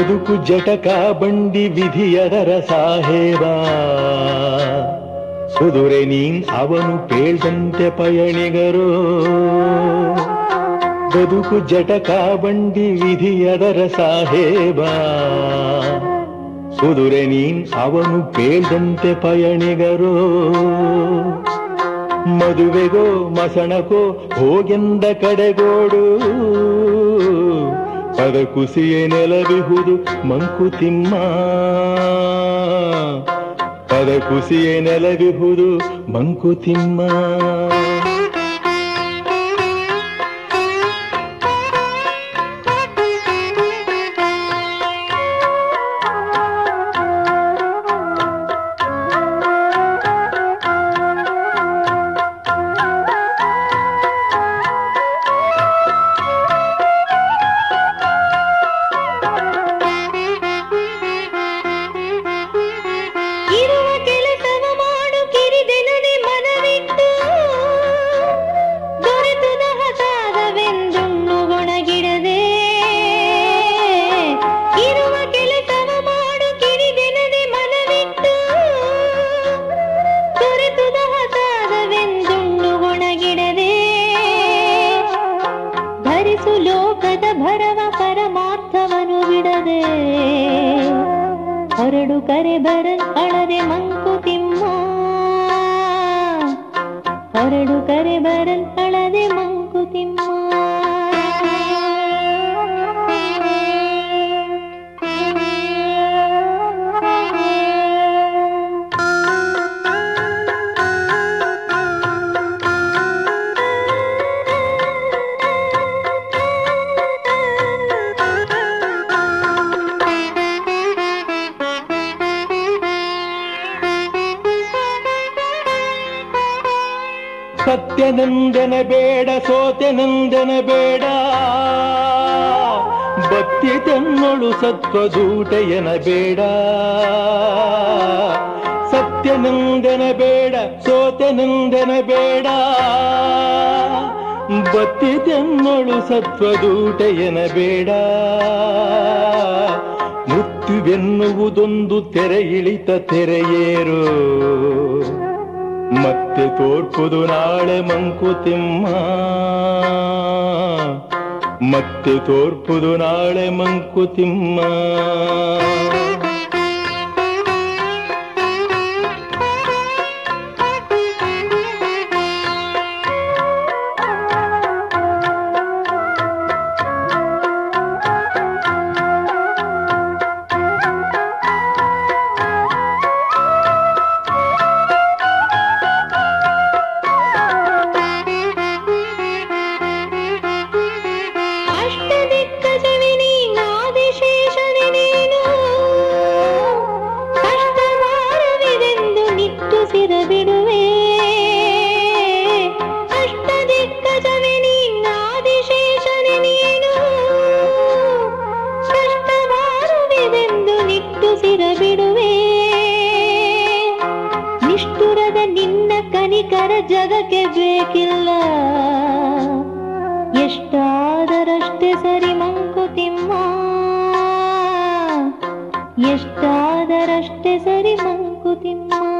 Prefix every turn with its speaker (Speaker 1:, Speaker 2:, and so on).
Speaker 1: ಬದುಕು ಜಟಕ ಬಂಡಿ ವಿಧಿಯದರ ಸಾಹೇಬ ಕುದುರೆ ನೀನ್ ಅವನು ಪೇಳ್ದಂತೆ ಪಯಣಿಗರು ಬದುಕು ಜಟಕ ಬಂಡಿ ವಿಧಿಯದರ ಸಾಹೇಬ ಕುದುರೆ ನೀನ್ ಅವನು ಪೇಳ್ದಂತೆ ಪಯಣಿಗರು ಮದುವೆಗೋ ಮಸಣಕೋ ಹೋಗೆಂದ ಕಡೆಗೋಡು ಪದ ಕುಸಿಯೇ ನೆಲವಿಹುದು ಮಂಕುತಿಮ್ಮ ಪದ ಕುಸಿಯೇ ನೆಲವಿಹುದು ಮಂಕುತಿಮ್ಮ
Speaker 2: ಇರುವ ಕೆಲಸವ ಮಾಡು ಕಿರಿದೆನದೆ ಮನವಿಟ್ಟು ದೊರೆತುದ ಹತಾದವೆಂದುಣ್ಣು ಗೊಣಗಿಡದೆ ಇರುವ ಕೆಲಸವ ಮಾಡು ಕಿರಿದೆನದೆ ಮನವಿಟ್ಟು ದೊರೆತುದ ಹತಾದವೆಂದುಣ್ಣು ಗೊಣಗಿಡದೆ ಧರಿಸು ಲೋಕದ ಭರವ ಪರಮಾರ್ಥವನು ಬಿಡದೆ ಹೊರಡು ಕರೆ ಬರ ಅಳದೆ ಮಂಕುತಿಮ್ಮ ಹೊರಡು ಕರೆ ಬರ ಅಳದೆ ಮಂಕುತಿಮ್ಮ
Speaker 1: ಸತ್ಯನಂದನ ಬೇಡ ಸೋತೆನಂದನ ಬೇಡ ಭಕ್ತಿ ತನ್ನೊಳು ಸತ್ವದೂಟೆಯನ ಬೇಡ ಸತ್ಯನಂದನ ಬೇಡ ಸೋತೆನಂದನ ಬೇಡ ಭಕ್ತಿ ತನ್ನೊಳು ಸತ್ವದೂಟೆಯನ ಬೇಡ ಮೃತ್ಯುವೆನ್ನುವುದೊಂದು ತೆರೆ ಇಳಿತ ತೆರೆಯೇರು ಮತ್ತೆ ತೋರ್ಪುದು ನಾಳೆ ಮಂಕುತಿಮ್ಮ ಮತ್ತೆ ತೋರ್ಪುದು ನಾಳೆ ಮಂಕುತಿಮ್ಮ
Speaker 2: ಅಷ್ಟದಿಕ್ಕಜವೆ ನೀನಾದಿಶೇಷನೆ ನೀನು ಕಷ್ಟಭಾರವಿದೆಂದು ನಿಟ್ಟುಸಿರ ಬಿಡುವೆ ಅಷ್ಟದಿಕ್ಕಜವೆ ನೀನಾದಿಶೇಷನೆ ನೀನು ಕಷ್ಟಭಾರವಿದೆಂದು ನಿಟ್ಟುಸಿರ ಬಿಡುವೆ ನಿಷ್ಠುರದ ನಿನ್ನ ಕನಿಕರ ಜಗಕ್ಕೆ ಬೇಕಿಲ್ಲ ಎಷ್ಟಾದರಷ್ಟೇ ಸರಿ ಮಂಕುತಿಮ್ಮ ಎಷ್ಟಾದರಷ್ಟೇ ಸರಿ ಮಂಕುತಿಮ್ಮ